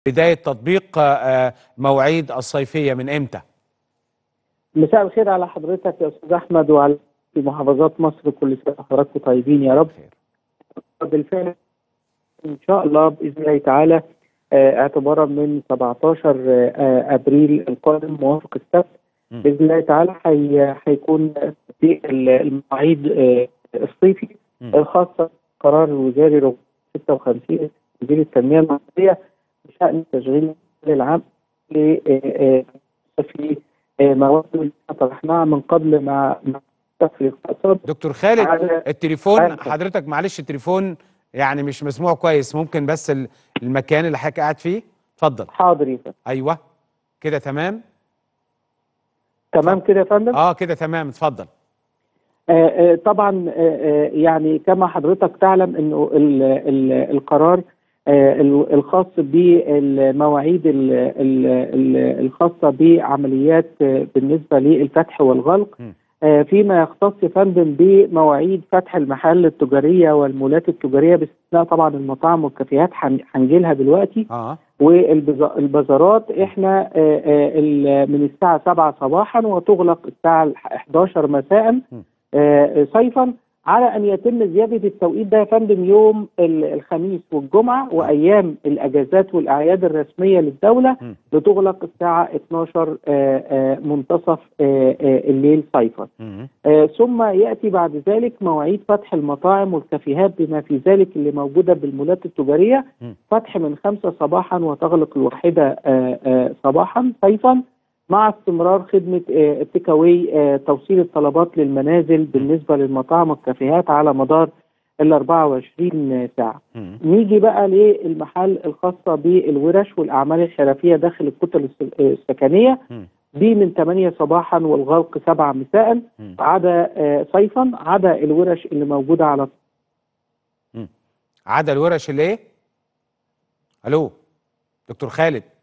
بداية تطبيق آه، مواعيد الصيفية من امتى؟ مساء الخير على حضرتك يا استاذ احمد وعلى في محافظات مصر كل سنه وحضراتكم طيبين يا رب خير. بالفعل ان شاء الله باذن الله تعالى آه، اعتبارا من 17 آه، ابريل القادم موافق السبت م. باذن الله تعالى حي- هيكون تطبيق ال- المواعيد آه، الصيفي م. الخاصه بالقرار الوزاري رقم 56 وزير التنميه المصريه بشان تشغيل العام ل آه، آه، في آه، مواد اللي طرحناها من قبل مع مع في الاقتصاد دكتور خالد على- التليفون أيوة. حضرتك معلش التليفون يعني مش مسموع كويس ممكن بس ال- المكان اللي حضرتك قاعد فيه اتفضل حاضر يا فندم. ايوه كده تمام تمام كده يا فندم اه كده تمام اتفضل آه، آه، طبعا آه، آه، يعني كما حضرتك تعلم انه ال- ال- القرار آه، ال- الخاص بالمواعيد ال- ال- ال- الخاصه بعمليات آه، بالنسبه للفتح والغلق م. آه، فيما يختص يا فندم بمواعيد فتح المحال التجاريه والمولات التجاريه باستثناء طبعا المطاعم والكافيهات هن- هنجيلها دلوقتي اه والبازارات احنا آه، آه، ال- من الساعة 7 صباحا وتغلق الساعة 11 مساء م. آه، صيفا على ان يتم زيادة التوقيت ده يا فندم يوم ال- الخميس والجمعة وايام الاجازات والاعياد الرسمية للدولة م. بتغلق الساعة 12 آه، آه، منتصف آه، آه، الليل صيفا مم. آه، ثم ياتي بعد ذلك مواعيد فتح المطاعم والكافيهات بما في ذلك اللي موجوده بالمولات التجاريه م. فتح من خمسة صباحا وتغلق الواحدة آه، آه، صباحا صيفا مع استمرار خدمة آه، التيك أواي آه، توصيل الطلبات للمنازل بالنسبة للمطاعم والكافيهات على مدار ال 24 ساعة مم. نيجي بقى للمحل الخاصة بالورش والأعمال الحرفية داخل الكتل الس- السكنية مم. دي من 8 صباحا والغلق 7 مساء مم. عدا آه، صيفا عدا الورش اللي موجودة على عدا الورش اللي ايه؟ الو دكتور خالد